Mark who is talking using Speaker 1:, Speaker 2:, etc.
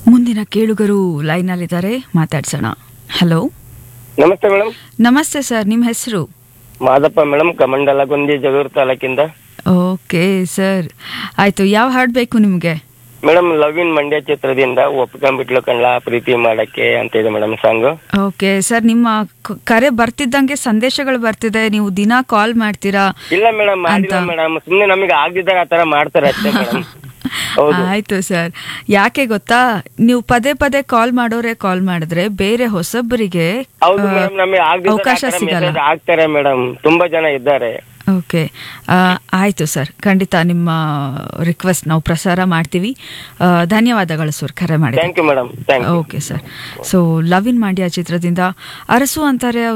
Speaker 1: ಮುಂದಿನ ಕೇಳುಗರು ಲೈನಲ್ಲಿದ್ದಾರೆ ಮಾತಾಡ್ಸೋಣ ಹಲೋ
Speaker 2: ನಮಸ್ತೆ ಮೇಡಮ್
Speaker 1: ನಮಸ್ತೆ ಸರ್ ನಿಮ್ಮ ಹೆಸರು
Speaker 2: ಮಾದಪ್ಪ ಮೇಡಮ್ ಕಮಂಡಲಗುಂದಿ ಜಗೂರು ತಾಲೂಕಿಂದ
Speaker 1: ಓಕೆ ಸರ್ ಆಯ್ತು ಯಾವ ಹಾಡು ಬೇಕು ನಿಮಗೆ
Speaker 2: ಮೇಡಮ್ ಲವ್ ಇನ್ ಮಂಡ್ಯ ಚಿತ್ರದಿಂದ ಒಪ್ಕೊಂಡ್ಬಿಟ್ಲು ಕಣ್ಲ ಪ್ರೀತಿ ಮಾಡಕ್ಕೆ ಅಂತ ಇದೆ ಮೇಡಮ್ ಸಾಂಗ್
Speaker 1: ಓಕೆ ಸರ್ ನಿಮ್ಮ ಕ- ಕರೆ ಬರ್ತಿದ್ದಂಗೆ ಸಂದೇಶಗಳು ಬರ್ತಿದೆ ನೀವು ದಿನ ಕಾಲ್ ಮಾಡ್ತೀರಾ
Speaker 2: ಇಲ್ಲ ಮೇಡಮ್ ಮಾಡಿಲ್ಲ
Speaker 1: ಅಂತ.
Speaker 2: ಮೇಡಮ್ ಸುಮ್ನೆ ನಮಗೆ ಆಗದಿದ್ದಾಗ ಆತರ ಮಾಡ್ತಾರೆ ಅಷ್ಟೇ ಮೇಡಮ್ ಹೌದು
Speaker 1: ಆಯ್ತು ಸರ್ ಯಾಕೆ ಗೊತ್ತಾ ನೀವು ಪದೇ ಪದೇ ಕಾಲ್ ಮಾಡೋರೆ ಕಾಲ್ ಮಾಡಿದ್ರೆ ಬೇರೆ ಹೊಸಬ್ಬರಿಗೆ
Speaker 2: ಹೌದು
Speaker 1: ಆ,
Speaker 2: ಮೇಡಮ್ ನಮಗೆ
Speaker 1: ಅವಕಾಶ
Speaker 2: ಆಗದಿದ್ದಾಗ
Speaker 1: ಸಿಗಲ್ಲ
Speaker 2: ಮೆಸೇಜ್ ಆಗ್ತಾರೆ ಮೇಡಮ್ ತುಂಬಾ ಜನ ಇದ್ದಾರೆ
Speaker 1: ಓಕೆ ಆ, ಆಯ್ತು ಸರ್ ಖಂಡಿತ ನಿಮ್ಮ ರಿಕ್ವೆಸ್ಟ್ ನಾವು ಪ್ರಸಾರ ಮಾಡ್ತೀವಿ ಆ, ಧನ್ಯವಾದಗಳು ಸರ್ ಕರೆ ಮಾಡಿ
Speaker 2: thank you madam thank you
Speaker 1: okay sir so love in Mandya ಚಿತ್ರದಿಂದ ಅರಸು ಅಂತಾರೆ